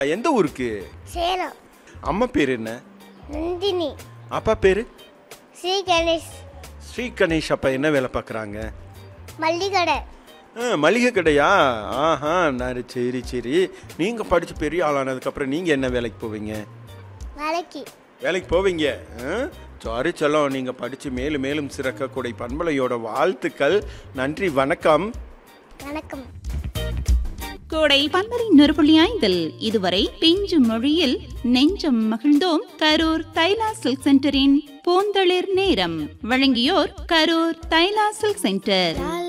எந்த ஊருக்கு சேலம் அம்மா பேர் என்ன நந்தினி அப்பா பேர் ஸ்ரீ கணேஷ் ஸ்ரீ கணேஷ் அப்பா என்ன வேலை பார்க்குறாங்க மல்லிகடை ஆ மளிகை கடையா ஆஹா நான் சரி சரி நீங்கள் படித்து பெரிய ஆளானதுக்கப்புறம் நீங்கள் என்ன வேலைக்கு போவீங்க வேலைக்கு வேலைக்கு போவீங்க சாரி செல்லம் நீங்கள் படித்து மேலும் மேலும் சிறக்கக்கூடிய பண்பலையோட வாழ்த்துக்கள் நன்றி வணக்கம் வணக்கம் கோடை பன்மரை நொறுபுள்ளி ஐந்தில் இதுவரை பிஞ்சு மொழியில் நெஞ்சம் மகிழ்ந்தோம் கரூர் தைலா சில்க் சென்டரின் பூந்தளிர் நேரம் வழங்கியோர் கரூர் தைலா சில்க் சென்டர்